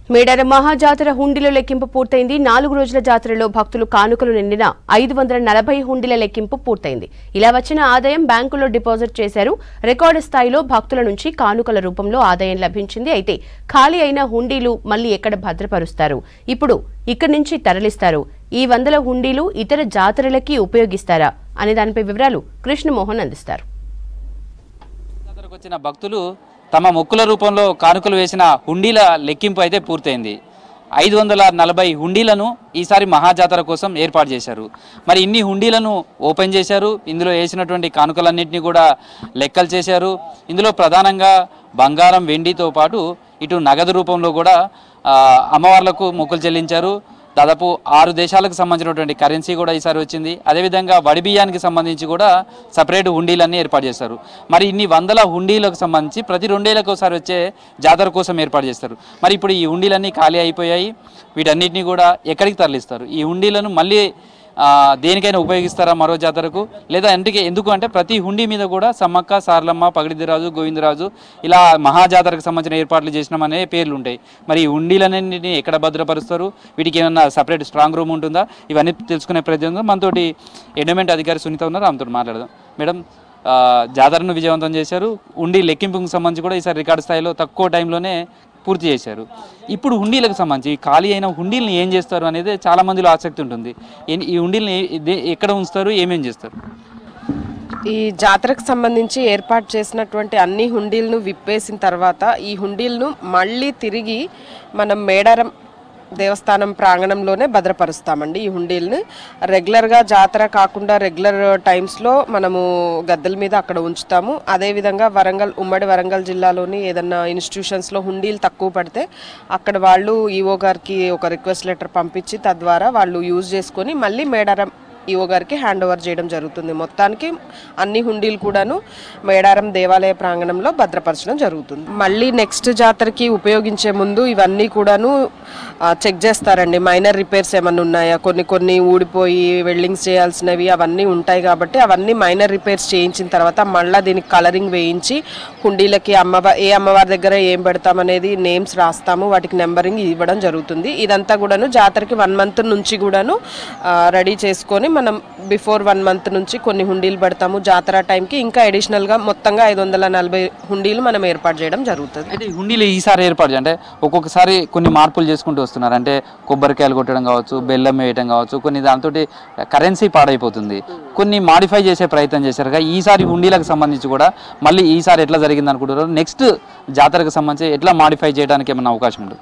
మేడారం మహాజాతర హుండీల లెక్కింపు పూర్తయింది నాలుగు రోజుల జాతరలో భక్తులు కానుకలు నిండిన ఐదు వందల నలభై హుండీల లెక్కింపు పూర్తయింది ఇలా వచ్చిన ఆదాయం బ్యాంకులో డిపాజిట్ చేశారు రికార్డు స్థాయిలో భక్తుల నుంచి కానుకల రూపంలో ఆదాయం లభించింది అయితే ఖాళీ అయిన హుండీలు మళ్లీ ఎక్కడ భద్రపరుస్తారు ఇప్పుడు ఇక్కడి నుంచి తరలిస్తారు ఈ వందల హుండీలు ఇతర జాతరలకి ఉపయోగిస్తారా అనే దానిపై వివరాలు కృష్ణమోహన్ అందిస్తారు జాతరకు వచ్చిన భక్తులు తమ మొక్కుల రూపంలో కానుకలు వేసిన హుండీల లెక్కింపు అయితే పూర్తయింది ఐదు వందల నలభై హుండీలను ఈసారి మహాజాతర కోసం ఏర్పాటు చేశారు మరి ఇన్ని హుండీలను ఓపెన్ చేశారు ఇందులో వేసినటువంటి కానుకలన్నింటినీ కూడా లెక్కలు చేశారు ఇందులో ప్రధానంగా బంగారం వెండితో పాటు ఇటు నగదు రూపంలో కూడా ఆ, అమ్మవార్లకు మొక్కులు చెల్లించారు దాదాపు ఆరు దేశాలకు సంబంధించినటువంటి కరెన్సీ కూడా ఈసారి వచ్చింది అదేవిధంగా వడి బియ్యానికి సంబంధించి కూడా సపరేట్ హుండీలన్నీ ఏర్పాటు చేస్తారు మరి ఇన్ని వందల హుండీలకు సంబంధించి ప్రతి రెండేళ్లకు ఒకసారి వచ్చే జాతర కోసం ఏర్పాటు చేస్తారు మరి ఇప్పుడు ఈ హుండీలన్నీ ఖాళీ అయిపోయాయి వీటన్నిటిని కూడా ఎక్కడికి తరలిస్తారు ఈ హుండీలను మళ్ళీ ఆ, దేనికైనా ఉపయోగిస్తారా మరో జాతరకు లేదా ఎందుకే ఎందుకు అంటే ప్రతి హుండీ మీద కూడా సమ్మక్క సారలమ్మ పగిడిదిరాజు గోవిందరాజు ఇలా మహాజాతరకు సంబంధించిన ఏర్పాట్లు చేసినామనే పేర్లు ఉంటాయి మరి ఈ హుండీలన్నింటినీ ఎక్కడ భద్రపరుస్తారు వీటికి ఏమన్నా సపరేట్ స్ట్రాంగ్ రూమ్ ఉంటుందా ఇవన్నీ తెలుసుకునే ప్రయత్నం మనతోటి ఎండోమెంట్ అధికారి సునీత ఉన్నారు ఆమెతో మాట్లాడదాం మేడం ఆ, జాతరను విజయవంతం చేశారు ఉండి లెక్కింపుకు సంబంధించి కూడా ఈసారి రికార్డు స్థాయిలో తక్కువ టైంలోనే పూర్తి చేశారు ఇప్పుడు హుండీలకు సంబంధించి ఈ ఖాళీ అయిన హుండీలను ఏం చేస్తారు అనేది చాలా మందిలో ఆసక్తి ఉంటుంది ఏ- ఈ హుండీలను ఏ- దే- ఎక్కడ ఉంచుతారు ఏమేం చేస్తారు ఈ జాతరకు సంబంధించి ఏర్పాటు చేసినటువంటి అన్ని హుండీలను విప్పేసిన తర్వాత ఈ హుండీలను మళ్ళీ తిరిగి మనం మేడారం దేవస్థానం ప్రాంగణంలోనే భద్రపరుస్తామండి ఈ హుండీలను రెగ్యులర్గా జాతర కాకుండా రెగ్యులర్ టైమ్స్లో మనము గద్దెల మీద అక్కడ ఉంచుతాము అదేవిధంగా వరంగల్ ఉమ్మడి వరంగల్ జిల్లాలోని ఏదన్నా ఇన్స్టిట్యూషన్స్లో హుండీలు తక్కువ పడితే అక్కడ వాళ్ళు ఈఓ గారికి ఒక రిక్వెస్ట్ లెటర్ పంపించి తద్వారా వాళ్ళు యూజ్ చేసుకొని మళ్ళీ మేడారం ఈఓ గారికి హ్యాండ్ ఓవర్ చేయడం జరుగుతుంది మొత్తానికి అన్ని హుండీలు కూడాను మేడారం దేవాలయ ప్రాంగణంలో భద్రపరచడం జరుగుతుంది మళ్ళీ నెక్స్ట్ జాతరకి ఉపయోగించే ముందు ఇవన్నీ కూడాను ఆ, చెక్ చేస్తారండి మైనర్ రిపేర్స్ ఏమైనా ఉన్నాయా కొన్ని కొన్ని ఊడిపోయి వెల్డింగ్స్ చేయాల్సినవి అవన్నీ ఉంటాయి కాబట్టి అవన్నీ మైనర్ రిపేర్స్ చేయించిన తర్వాత మళ్ళీ దీనికి కలరింగ్ వేయించి హుండీలకి అమ్మవారి ఏ అమ్మవారి దగ్గర ఏం పెడతామనేది నేమ్స్ రాస్తాము వాటికి నెంబరింగ్ ఇవ్వడం జరుగుతుంది ఇదంతా కూడాను జాతరకి వన్ మంత్ నుంచి కూడాను రెడీ చేసుకొని మనం బిఫోర్ వన్ మంత్ నుంచి కొన్ని హుండీలు పెడతాము జాతర టైంకి ఇంకా అడిషనల్గా మొత్తంగా ఐదు వందల నలభై హుండీలు మనం ఏర్పాటు చేయడం జరుగుతుంది అయితే ఈ హుండీలు ఈసారి ఏర్పాటు చే- అంటే ఒక్కొక్కసారి కొన్ని మార్పులు చేసుకుంటూ వస్తున్నారు అంటే కొబ్బరికాయలు కొట్టడం కావచ్చు బెల్లం వేయటం కావచ్చు కొన్ని దాంతో కరెన్సీ పాడైపోతుంది కొన్ని మాడిఫై చేసే ప్రయత్నం చేశారు కదా ఈసారి హుండీలకు సంబంధించి కూడా మళ్ళీ ఈసారి ఎట్లా జరిగింది అనుకుంటున్నారు నెక్స్ట్ జాతరకు సంబంధించి ఎట్లా మాడిఫై చేయడానికి ఏమైనా అవకాశం ఉంటుంది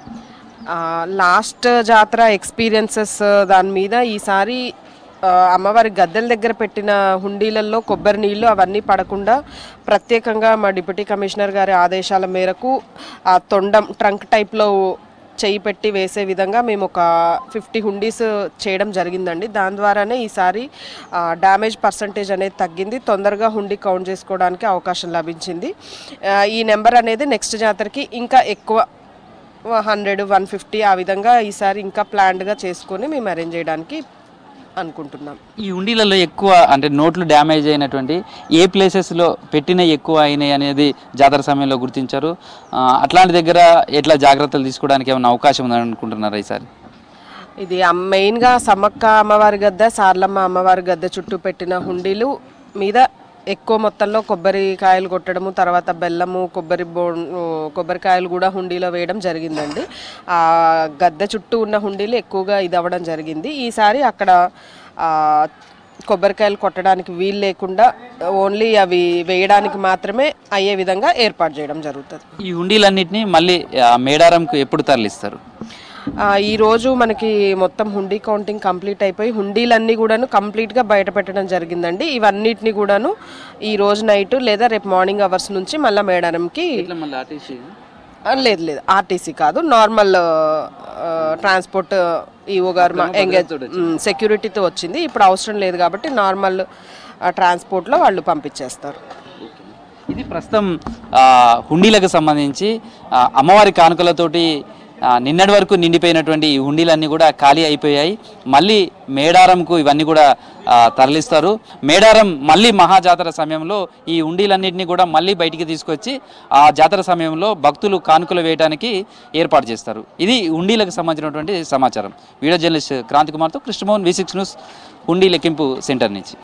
లాస్ట్ జాతర ఎక్స్పీరియన్సెస్ దాని మీద ఈసారి ఆ, అమ్మవారి గద్దెల దగ్గర పెట్టిన హుండీలలో కొబ్బరి నీళ్లు అవన్నీ పడకుండా ప్రత్యేకంగా మా డిప్యూటీ కమిషనర్ గారి ఆదేశాల మేరకు ఆ తొండం ట్రంక్ టైప్లో చేయి పెట్టి వేసే విధంగా మేము ఒక ఫిఫ్టీ హుండీస్ చేయడం జరిగిందండి దాని ద్వారానే ఈసారి డ్యామేజ్ పర్సంటేజ్ అనేది తగ్గింది తొందరగా హుండీ కౌంట్ చేసుకోవడానికి అవకాశం లభించింది ఆ, ఈ నెంబర్ అనేది నెక్స్ట్ జాతరకి ఇంకా ఎక్కువ హండ్రెడ్ వన్ ఫిఫ్టీ ఆ విధంగా ఈసారి ఇంకా ప్లాన్డ్గా చేసుకొని మేము అరేంజ్ చేయడానికి అనుకుంటున్నాం ఈ హుండీలలో ఎక్కువ అంటే నోట్లు డ్యామేజ్ అయినటువంటి ఏ ప్లేసెస్లో పెట్టిన ఎక్కువ అయినాయి అనేది జాతర సమయంలో గుర్తించారు ఆ, అట్లాంటి దగ్గర ఎట్లా జాగ్రత్తలు తీసుకోవడానికి ఏమైనా అవకాశం ఉందని అనుకుంటున్నారా ఈసారి ఇది అమ్- మెయిన్గా సమ్మక్క అమ్మవారి గద్దె సార్లమ్మ అమ్మవారి గద్దె చుట్టూ పెట్టిన హుండీలు మీద ఎక్కువ మొత్తంలో కొబ్బరికాయలు కొట్టడము తర్వాత బెల్లము కొబ్బరి బో కొబ్బరికాయలు కూడా హుండీలో వేయడం జరిగిందండి ఆ గద్దె చుట్టూ ఉన్న హుండీలు ఎక్కువగా ఇది అవ్వడం జరిగింది ఈసారి అక్కడ ఆ, కొబ్బరికాయలు కొట్టడానికి వీలు లేకుండా ఓన్లీ అవి వేయడానికి మాత్రమే అయ్యే విధంగా ఏర్పాటు చేయడం జరుగుతుంది ఈ హుండీలన్నింటినీ మళ్ళీ ఆ, మేడారంకు ఎప్పుడు తరలిస్తారు ఆ, ఈ రోజు మనకి మొత్తం హుండీ కౌంటింగ్ కంప్లీట్ అయిపోయి హుండీలన్నీ కూడాను కంప్లీట్గా బయట పెట్టడం జరిగిందండి ఇవన్నిటిని కూడాను ఈ రోజు నైట్ లేదా రేపు మార్నింగ్ అవర్స్ నుంచి మళ్ళీ మేడారంకి ఆ, లేదు లేదు ఆర్టీసీ కాదు నార్మల్ ట్రాన్స్పోర్ట్ ఈఓ గారు మా ఎంగేజ్ సెక్యూరిటీతో వచ్చింది ఇప్పుడు అవసరం లేదు కాబట్టి నార్మల్ ట్రాన్స్పోర్ట్లో వాళ్ళు పంపించేస్తారు ఇది ప్రస్తుతం ఆ, హుండీలకు సంబంధించి ఆ, అమ్మవారి కానుకలతోటి ఆ, నిన్నటి వరకు నిండిపోయినటువంటి ఈ హుండీలన్నీ కూడా ఖాళీ అయిపోయాయి మళ్ళీ మేడారంకు ఇవన్నీ కూడా ఆ, తరలిస్తారు మేడారం మళ్ళీ మహాజాతర సమయంలో ఈ హుండీలన్నింటినీ కూడా మళ్ళీ బయటికి తీసుకొచ్చి ఆ జాతర సమయంలో భక్తులు కానుకలు వేయడానికి ఏర్పాటు చేస్తారు ఇది హుండీలకు సంబంధించినటువంటి సమాచారం వీడియో జర్నలిస్ట్ క్రాంతి కుమార్తో కృష్ణమోహన్ వి సిక్స్ న్యూస్ హుండీ లెక్కింపు సెంటర్ నుంచి